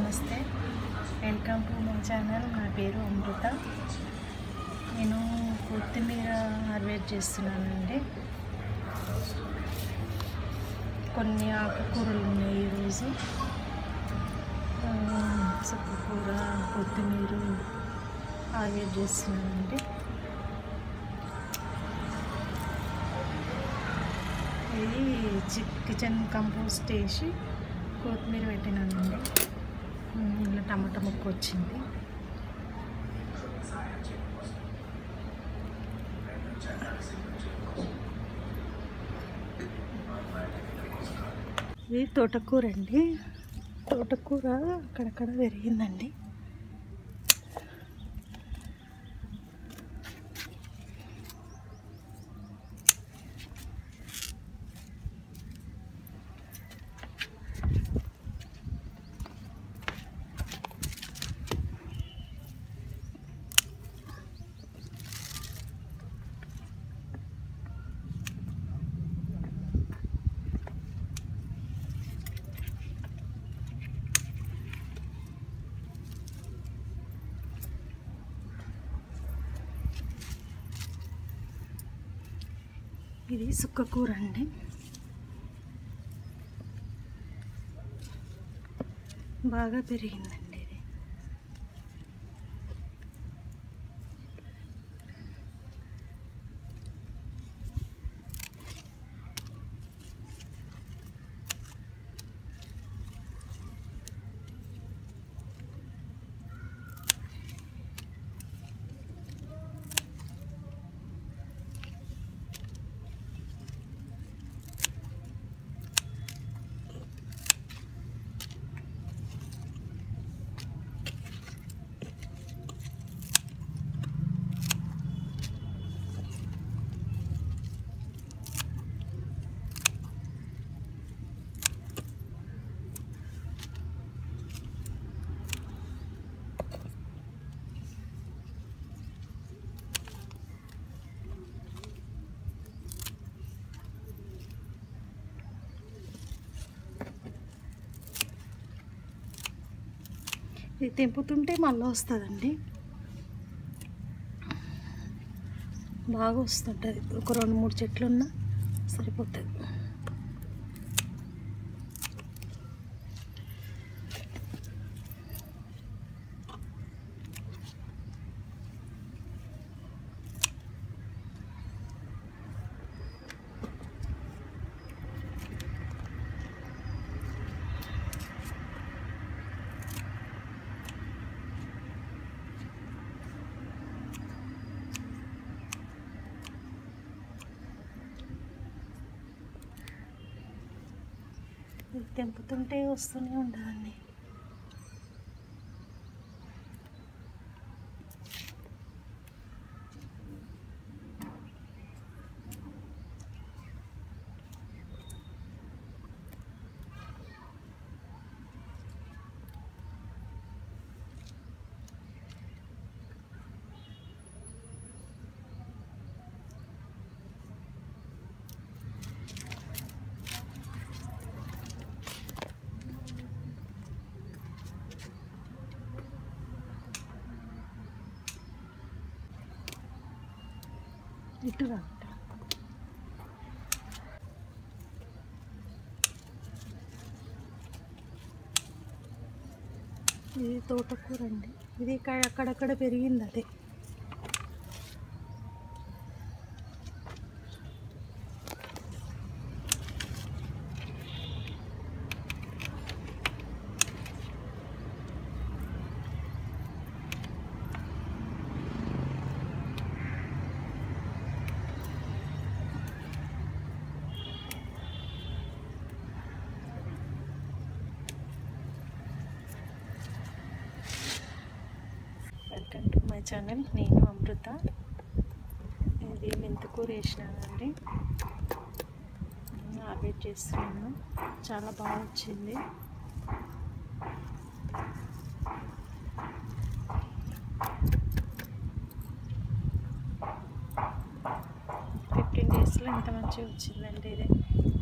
నమస్తే welcome to my channel నా పేరు అమృత నేను కొత్తిమీర హార్వెస్ట్ చేస్తున్నానండి కొన్ని ఆకుకూరలు ఉన్నాయి ఈరోజు సుక్కకూర కొత్తిమీర హార్వెస్ట్ చేస్తున్నానండి ఇది చి- కిచెన్ కంపోస్ట్ వేసి కొత్తిమీర పెట్టినానండి ఉమ్, ఇలా టమాటా ముక్క వచ్చింది ఇది తోటకూర అండి తోటకూర అక్కడక్కడ పెరిగిందండి ఇది సుక్కకూర అండి బాగా పెరిగిందండి ఇది ఇది తెంపుతుంటే మళ్ళీ వస్తుందండి బాగా వస్తుంటుంది ఒక రెండు మూడు చెట్లు ఉన్నా సరిపోతుంది ఇది తెంపుతుంటే వస్తూనే ఉండదండి ఇటు రా ఇటు రా. ఇది తోటకూర అండి ఇది ఇక్కడ అక్కడక్కడ పెరిగింది అదే వెల్కమ్ టు మై ఛానల్ నేను అమృత ఇది మెంతికూర వేసినానండి హార్వెస్ట్ చేస్తున్నాను చాలా బాగా వచ్చింది ఫిఫ్టీన్ డేస్లో ఇంత మంచిగా వచ్చిందండి ఇది